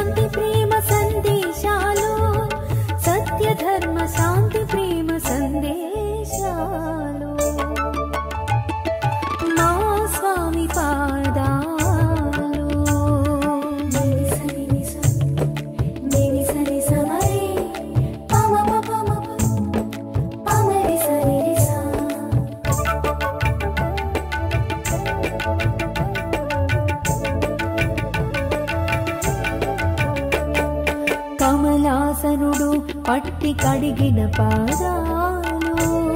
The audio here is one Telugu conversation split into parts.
శాంతి ప్రేమ సందేశాలు సత్య ధర్మ శాంతి ప్రేమ సందేశాలు మా స్వామి పాదాలు నిని సరి నిస నిని సరి సమరే పమ పమ పమరి సరి రిసా కమలాసనుడు పట్టి కడిగిన పాదాలు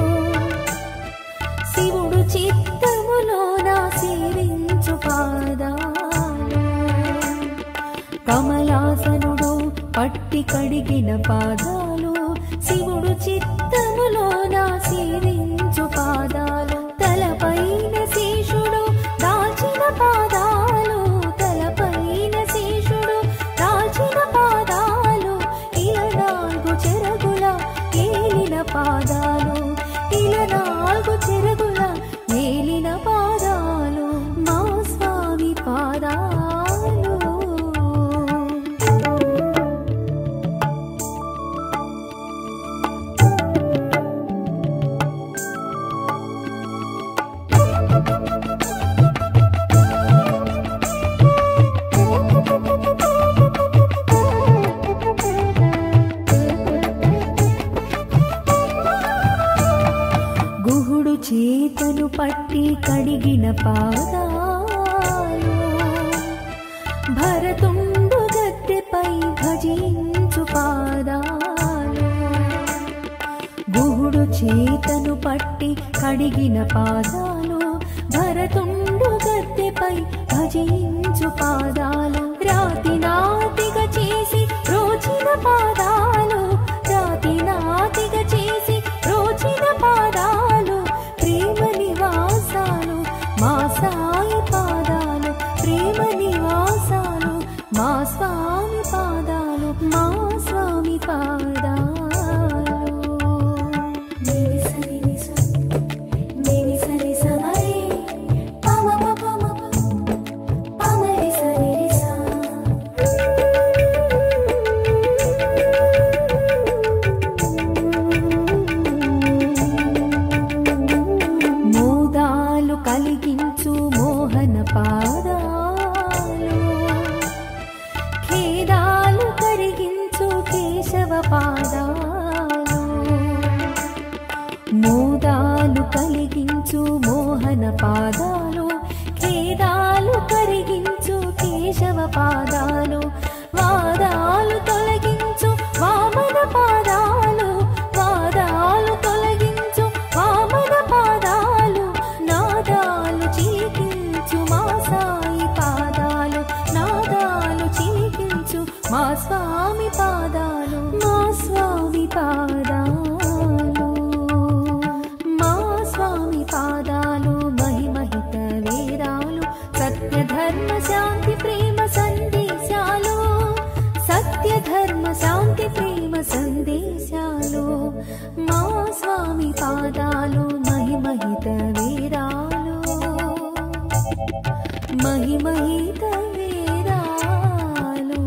శివుడు చిత్తములోన సేవించు పాదాలు కమలాసనుడు పట్టి కడిగిన పాదాలు శివుడు చిత్తములోన సేవించు పాదాలు తలపైన శేషుడు దాచిన పాదాలు తలపైన శేషుడు దాచిన పాదాలు ఇల నాలుగు చెరగుల ఏలిన పాదాలు ఇల నాలుగు చెరగుల ఏలిన పాదాలు మా స్వామి పాదాలు గుహుడు చేతను పట్టి కడిగిన పాదాలు భరతుండు గద్దెపై భజించు పాదాలు గుహుడు చేతను పట్టి కడిగిన పాదాలు భరతుండు గద్దెపై భజించు పాదాలు రాతి నాతిగా చేసి రోచిన పాదాలు రాతి నాతిగా చేసి రోచిన పాదాలు ప్రేమ నివాసాలు మా సాయి పాదాలు ప్రేమ నివాసాలు మా స్వామి పాదాలు మా స్వామి పాదాలు నిని సరి నిస నిని సరి సమరే పమ పమ పమరి సరి రిసా మోదాలు కలిగించు మోహన పాదాలు ఖేదాలు కరిగించు కేశవ పాదాలు మోదాలు కలిగించు మోహన పాదాలు ఖేదాలు కరిగించు కేశవ పాదాలు వాదాలు తొలగించు వామన పాదాలు వాదాలు తొలగించు వామన పాదాలు నాదాలు చిలికించు మా సాయి పాదాలు నాదాలు చిలికించు మా స్వామి పాదాలు మా స్వామి పాదాలు మా స్వామి పాదాలు మహిమహిత వేదాలు సత్య ధర్మ శాంతి ప్రేమ సందేశాలు సత్య ధర్మ శాంతి ప్రేమ సందేశాలు మా స్వామి పాదాలు మహిమహిత వేదాలు మహిమహిత వేదాలు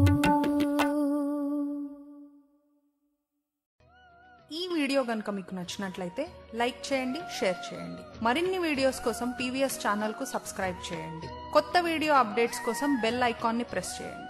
ఈ వీడియో కనుక మీకు నచ్చినట్లయితే లైక్ చేయండి షేర్ చేయండి మరిన్ని వీడియోస్ కోసం పీవీఎస్ ఛానల్కు సబ్స్క్రైబ్ చేయండి కొత్త వీడియో అప్డేట్స్ కోసం బెల్ ఐకాన్ని ప్రెస్ చేయండి